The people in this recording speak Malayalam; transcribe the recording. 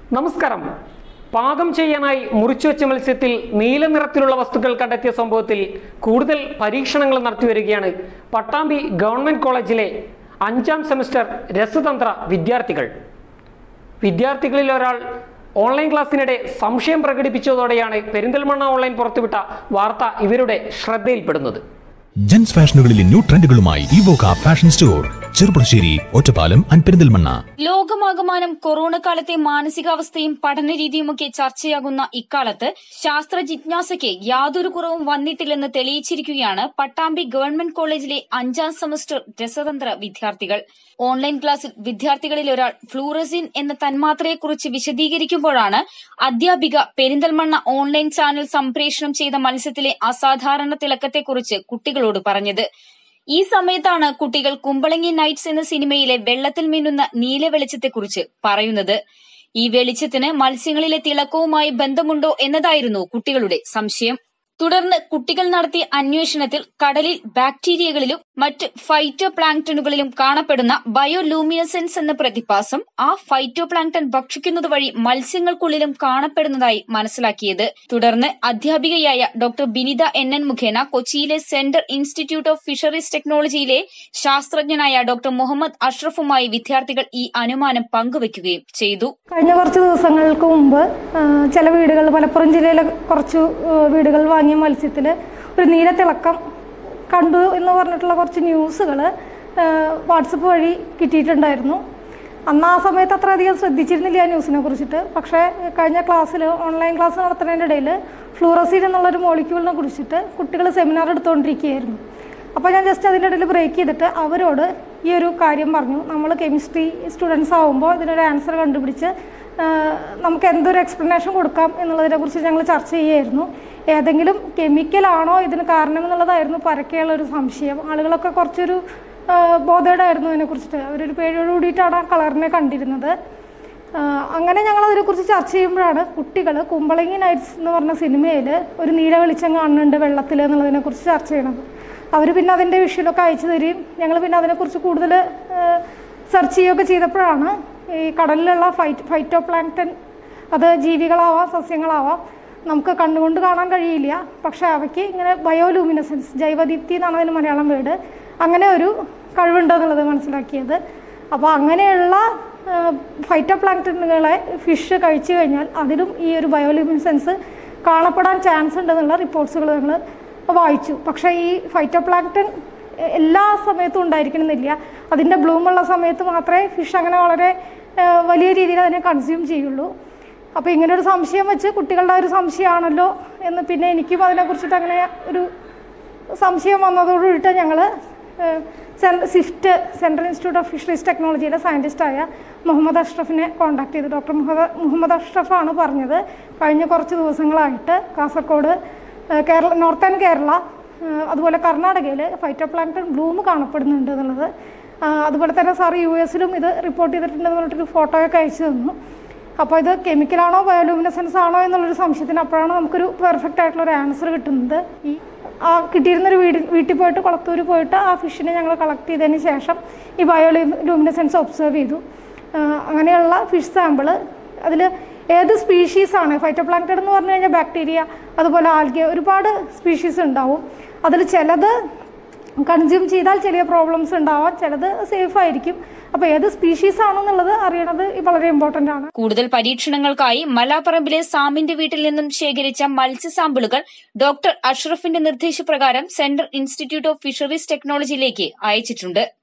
നമസ്കാരം പാകം ചെയ്യാനായി മുറിച്ചുവെച്ച മത്സ്യത്തിൽ നീല നിറത്തിലുള്ള വസ്തുക്കൾ കണ്ടെത്തിയ സംഭവത്തിൽ കൂടുതൽ പരീക്ഷണങ്ങൾ നടത്തിവരികയാണ് പട്ടാമ്പി ഗവൺമെന്റ് കോളേജിലെ അഞ്ചാം സെമസ്റ്റർ രസതന്ത്ര വിദ്യാർത്ഥികൾ വിദ്യാർത്ഥികളിൽ ഒരാൾ ഓൺലൈൻ ക്ലാസ്സിനിടെ സംശയം പ്രകടിപ്പിച്ചതോടെയാണ് പെരിന്തൽമണ്ണ ഓൺലൈൻ പുറത്തുവിട്ട വാർത്ത ഇവരുടെ ശ്രദ്ധയിൽപ്പെടുന്നത് ജെൻസ് ഫാഷനുകളിലെ ന്യൂ ട്രെൻഡുകളുമായി ഇവോക fashion store Cherpulassery Ottapalam and Perinthalmanna ലോകമാകമാനം കൊറോണ കാലത്തെ മാനസികാവസ്ഥയും പഠനരീതിയുമൊക്കെ ചർച്ചയാകുന്ന ഇക്കാലത്ത് ശാസ്ത്ര ജിജ്ഞാസയ്ക്ക് യാതൊരു കുറവും വന്നിട്ടില്ലെന്ന് തെളിയിച്ചിരിക്കുകയാണ് പട്ടാമ്പി ഗവൺമെന്റ് കോളേജിലെ അഞ്ചാം സെമസ്റ്റർ രസതന്ത്ര വിദ്യാർത്ഥികൾ ഓൺലൈൻ ക്ലാസ്സിൽ വിദ്യാർത്ഥികളിൽ ഒരാൾ ഫ്ലൂറസിൻ എന്ന തന്മാത്രയെക്കുറിച്ച് വിശദീകരിക്കുമ്പോഴാണ് അധ്യാപിക പെരിന്തൽമണ്ണ ഓൺലൈൻ ചാനൽ സംപ്രേഷണം ചെയ്ത മത്സ്യത്തിലെ അസാധാരണ തിളക്കത്തെക്കുറിച്ച് കുട്ടികളോട് പറഞ്ഞത് ഈ സമയത്താണ് കുട്ടികൾ കുമ്പളങ്ങി നൈറ്റ്സ് എന്ന സിനിമയിലെ വെള്ളത്തിൽ മിന്നുന്ന നീല വെളിച്ചത്തെക്കുറിച്ച് പറയുന്നത് ഈ വെളിച്ചത്തിന് മത്സ്യങ്ങളിലെ തിളക്കവുമായി ബന്ധമുണ്ടോ എന്നതായിരുന്നു കുട്ടികളുടെ സംശയം തുടർന്ന് കുട്ടികൾ നടത്തിയ അന്വേഷണത്തിൽ കടലിൽ ബാക്ടീരിയകളിലും മറ്റ് ഫൈറ്റോ പ്ലാങ്ടനുകളിലും കാണപ്പെടുന്ന ബയോലൂമിനസെൻസ് എന്ന പ്രതിഭാസം ആ ഫൈറ്റോ പ്ലാങ്ടൺ ഭക്ഷിക്കുന്നത് വഴി മത്സ്യങ്ങൾക്കുള്ളിലും കാണപ്പെടുന്നതായി മനസ്സിലാക്കിയത് തുടർന്ന് അധ്യാപികയായ ഡോക്ടർ ബിനിത എൻ എൻ മുഖേന കൊച്ചിയിലെ സെന്റർ ഇൻസ്റ്റിറ്റ്യൂട്ട് ഓഫ് ഫിഷറീസ് ടെക്നോളജിയിലെ ശാസ്ത്രജ്ഞനായ ഡോക്ടർ മുഹമ്മദ് അഷ്റഫുമായി വിദ്യാർത്ഥികൾ ഈ അനുമാനം പങ്കുവയ്ക്കുകയും ചെയ്തു കഴിഞ്ഞ കുറച്ച് ദിവസങ്ങൾക്ക് മുമ്പ് ആ, ചില വീടുകൾ മലപ്പുറം ജില്ലയിലെ കുറച്ച് ആ, വീടുകൾ വാങ്ങിയ മത്സ്യത്തിൽ ഒരു നീല തിളക്കം കണ്ടു എന്ന് പറഞ്ഞിട്ടുള്ള കുറച്ച് ന്യൂസുകൾ വാട്സപ്പ് വഴി കിട്ടിയിട്ടുണ്ടായിരുന്നു അന്ന് ആ സമയത്ത് അത്ര അധികം ശ്രദ്ധിച്ചിരുന്നില്ല ആ ന്യൂസിനെ കുറിച്ചിട്ട് പക്ഷേ കഴിഞ്ഞ ക്ലാസ്സിൽ ഓൺലൈൻ ക്ലാസ് നടത്തുന്നതിൻ്റെ ഇടയിൽ ഫ്ലൂറസീൻ എന്നുള്ളൊരു മോളിക്യൂളിനെ കുറിച്ചിട്ട് കുട്ടികൾ സെമിനാർ എടുത്തുകൊണ്ടിരിക്കുകയായിരുന്നു അപ്പോൾ ഞാൻ ജസ്റ്റ് അതിൻ്റെ ഇടയിൽ ബ്രേക്ക് ചെയ്തിട്ട് അവരോട് ഈ ഒരു കാര്യം പറഞ്ഞു നമ്മൾ കെമിസ്ട്രി സ്റ്റുഡൻസ് ആകുമ്പോൾ ഇതിനൊരു ആൻസർ കണ്ടുപിടിച്ച് ആ, നമുക്ക് എന്തൊരു എക്സ്പ്ലനേഷൻ കൊടുക്കാം എന്നുള്ളതിനെക്കുറിച്ച് ഞങ്ങൾ ചർച്ച ചെയ്യുമായിരുന്നു ഏതെങ്കിലും കെമിക്കലാണോ ഇതിന് കാരണം എന്നുള്ളതായിരുന്നു പരക്കെയുള്ള ഒരു സംശയം ആളുകളൊക്കെ കുറച്ചൊരു ബോധേഡായിരുന്നു അതിനെക്കുറിച്ചിട്ട് അവരൊരു പേടിയോട് കൂടിയിട്ടാണ് ആ കളറിനെ കണ്ടിരുന്നത് ആ, അങ്ങനെ ഞങ്ങൾ അതിനെക്കുറിച്ച് ചർച്ച ചെയ്യുമ്പോഴാണ് കുട്ടികൾ കുമ്പളങ്ങി നൈറ്റ്സ് എന്ന് പറഞ്ഞ സിനിമയിൽ ഒരു നീല വെളിച്ചം കാണുന്നുണ്ട് വെള്ളത്തിൽ എന്നുള്ളതിനെക്കുറിച്ച് ചർച്ച ചെയ്യണത് അവർ പിന്നെ അതിൻ്റെ വിഷ്വലൊക്കെ അയച്ചു തരികയും ഞങ്ങൾ പിന്നെ അതിനെക്കുറിച്ച് കൂടുതൽ സെർച്ച് ചെയ്യുകയൊക്കെ ചെയ്തപ്പോഴാണ് ഈ കടലിലുള്ള ഫൈറ്റ് ഫൈറ്റോ പ്ലാങ്ടൻ അത് ജീവികളാവാം സസ്യങ്ങളാവാം നമുക്ക് കണ്ണുകൊണ്ട് കാണാൻ കഴിയില്ല പക്ഷേ അവയ്ക്ക് ഇങ്ങനെ ബയോലൂമിനസൻസ് ജൈവദീപ്തി എന്നാണ് അതിന് മലയാളം വേർഡ് അങ്ങനെ ഒരു കഴിവുണ്ട് എന്നുള്ളത് മനസ്സിലാക്കിയത് അപ്പോൾ അങ്ങനെയുള്ള ഫൈറ്റോ പ്ലാങ്ടനുകളെ ഫിഷ് കഴിച്ചു കഴിഞ്ഞാൽ അതിലും ഈ ഒരു ബയോലൂമിനസൻസ് കാണപ്പെടാൻ ചാൻസ് ഉണ്ടെന്നുള്ള റിപ്പോർട്ട്സുകൾ ഞങ്ങൾ വായിച്ചു പക്ഷേ ഈ ഫൈറ്റോ പ്ലാങ്ടൺ എല്ലാ സമയത്തും ഉണ്ടായിരിക്കണമെന്നില്ല അതിൻ്റെ ബ്ലൂമുള്ള സമയത്ത് മാത്രമേ ഫിഷ് അങ്ങനെ വളരെ ആ, വലിയ രീതിയിൽ അതിനെ കൺസ്യൂം ചെയ്യുള്ളൂ അപ്പോൾ ഇങ്ങനെ ഒരു സംശയം വെച്ച് കുട്ടികളുടെ ഒരു സംശയമാണല്ലോ എന്ന് പിന്നെ എനിക്കും അതിനെക്കുറിച്ചിട്ട് അങ്ങനെ ഒരു സംശയം വന്നതോടുകൂടിയിട്ട് ഞങ്ങൾ swift central institute of fisheries ടെക്നോളജിയുടെ സയൻറ്റിസ്റ്റായ മുഹമ്മദ് അഷ്റഫിനെ കോൺടാക്ട് ചെയ്തു ഡോക്ടർ മുഹമ്മദ് മുഹമ്മദ് അഷ്റഫാണ് പറഞ്ഞത് കഴിഞ്ഞ കുറച്ച് ദിവസങ്ങളായിട്ട് കാസർഗോഡ് ഏഹ് കേരള നോർത്തേൺ കേരള ഏഹ് അതുപോലെ കർണാടകയിൽ ഫൈറ്റോ പ്ലാങ്ടൺ ബ്ലൂം കാണപ്പെടുന്നുണ്ട് എന്നുള്ളത് ആ, അതുപോലെ തന്നെ സാർ യു എസിലും ഇത് റിപ്പോർട്ട് ചെയ്തിട്ടുണ്ടെന്ന് പറഞ്ഞിട്ടൊരു ഫോട്ടോയൊക്കെ അയച്ചു തന്നു അപ്പോൾ ഇത് കെമിക്കലാണോ ബയോലൂമിനസൻസ് ആണോ എന്നുള്ളൊരു സംശയത്തിന് അപ്പോഴാണ് നമുക്കൊരു പെർഫെക്റ്റ് ആയിട്ടുള്ള ഒരു ആൻസർ കിട്ടുന്നത് ഈ ആ കിട്ടിയിരുന്നൊരു വീട് വീട്ടിൽ പോയിട്ട് കുളത്തൂർ പോയിട്ട് ആ ഫിഷിനെ ഞങ്ങൾ കളക്ട് ചെയ്തതിന് ശേഷം ഈ ബയോലൂമിനസൻസ് ഒബ്സർവ് ചെയ്തു ആ, അങ്ങനെയുള്ള ഫിഷ് സാമ്പിള് അതിൽ ഏത് സ്പീഷീസാണ് ഫൈറ്റോപ്ലാങ്ക്ടൺ എന്ന് പറഞ്ഞു കഴിഞ്ഞാൽ ബാക്ടീരിയ അതുപോലെ ആൽഗെ ഒരുപാട് സ്പീഷീസ് ഉണ്ടാവും അതിൽ ചിലത് കൺസ്യൂം ചെയ്താൽ ചെറിയ പ്രോബ്ലംസ് ഉണ്ടാവാം ചിലത് സേഫ് ആയിരിക്കും അപ്പോൾ ഏത് സ്പീഷീസ് ആണെന്നുള്ളത് അറിയണത് വളരെ ഇമ്പോർട്ടൻ്റ് ആണ് കൂടുതൽ പരീക്ഷണങ്ങൾക്കായി മലാപ്പറമ്പിലെ സാമിന്റെ വീട്ടിൽ നിന്നും ശേഖരിച്ച മത്സ്യ സാമ്പിളുകൾ ഡോക്ടർ അഷ്റഫിന്റെ നിർദ്ദേശപ്രകാരം സെൻട്രൽ ഇൻസ്റ്റിറ്റ്യൂട്ട് ഓഫ് ഫിഷറീസ് ടെക്നോളജിയിലേക്ക് അയച്ചിട്ടുണ്ട്